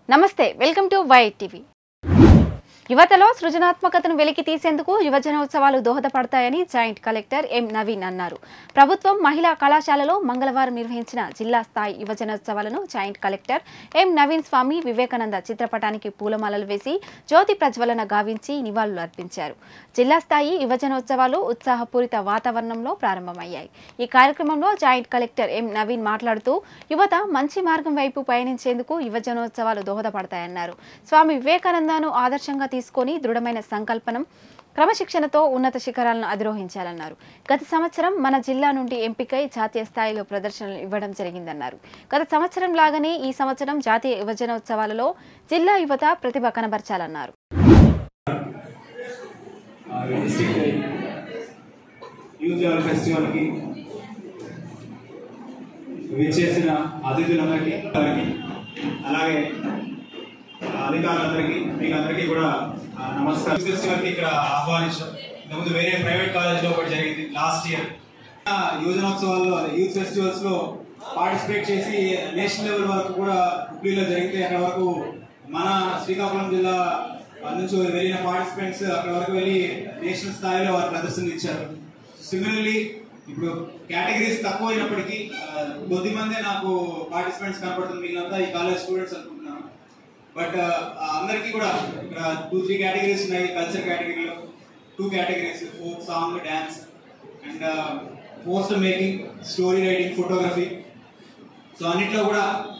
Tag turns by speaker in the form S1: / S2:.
S1: నమస్తే welcome to why TV యువతలో సృజనాత్మకతను వెలికి తీసేందుకు యువజనోత్సవాలు దోహదపడతాయని జాయింట్ కలెక్టర్ ఎం నవీన్ అన్నారు ప్రభుత్వం మహిళా కళాశాలలో మంగళవారం నిర్వహించిన జిల్లా స్థాయి యువజనోత్సవాలను joint collector M Naveen Swami Vivekananda చిత్రపటానికి పూలమాలలు వేసి జ్యోతి ప్రజ్వలన గావించి నివాళులు అర్పించారు జిల్లా స్థాయి యువజనోత్సవాలు ఉత్సాహపూరిత వాతావరణంలో ప్రారంభమయ్యాయి ఈ కార్యక్రమంలో జాయింట్ కలెక్టర్ ఎం నవీన్ మాట్లాడుతూ యువత మంచి మార్గం వైపు పయనించేందుకు యువజనోత్సవాలు దోహదపడతాయన్నారు స్వామి వివేకానందను ఆదర్శంగా తీసుకొని దృఢమైన సంకల్పనం క్రమశిక్షణతో ఉన్నత శిఖరాలను అధిరోహించాలన్నారు గత సంవత్సరం మన జిల్లా నుండి ఎంపికై జాతీయ స్థాయిలో ప్రదర్శనలు ఇవ్వడం జరిగిందన్నారు గత సంవత్సరం లాగానే ఈ సంవత్సరం జాతీయ యువజనోత్సవాలలో జిల్లా యువత ప్రతిభ కనబర్చాలన్నారు
S2: డిస్ట్రిక్ట్ యూత్ లెవెల్ ఫెస్టివల్కి విచ్చేసిన అతిథులందరికీ అందరికీ, అలాగే అధికారులందరికీ మీకు అందరికీ కూడా ఆ, నమస్కారం యూత్ ఫెస్టివల్కి ఇక్కడ ఆహ్వానించడం ఇంతకుముందు వేరే ప్రైవేట్ కాలేజ్లో ఒకటి జరిగింది లాస్ట్ ఇయర్ యువజనోత్సవాల్లో అదే యూత్ ఫెస్టివల్స్ లో పార్టిసిపేట్ చేసి నేషనల్ లెవెల్ వరకు కూడా హుబ్లీలో జరిగితే అక్కడ వరకు మన శ్రీకాకుళం జిల్లా నుంచి వెళ్ళిన పార్టిసిపెంట్స్ అక్కడ వరకు వెళ్ళి నేషనల్ స్థాయిలో వారు ప్రదర్శన ఇచ్చారు సిమిలర్లీ ఇప్పుడు కేటగిరీస్ తక్కువ అయినప్పటికీ ఆ, కొద్ది మందే నాకు పార్టిసిపెంట్స్ కనపడుతుంది వీళ్ళంతా ఈ కాలేజ్ స్టూడెంట్స్ అనుకుంటున్నాను బట్ అందరికీ కూడా ఇక్కడ టూ త్రీ కేటగిరీస్ ఉన్నాయి కల్చర్ కేటగిరీలో two categories folk song dance and poster making story writing photography so అన్నిట్లో కూడా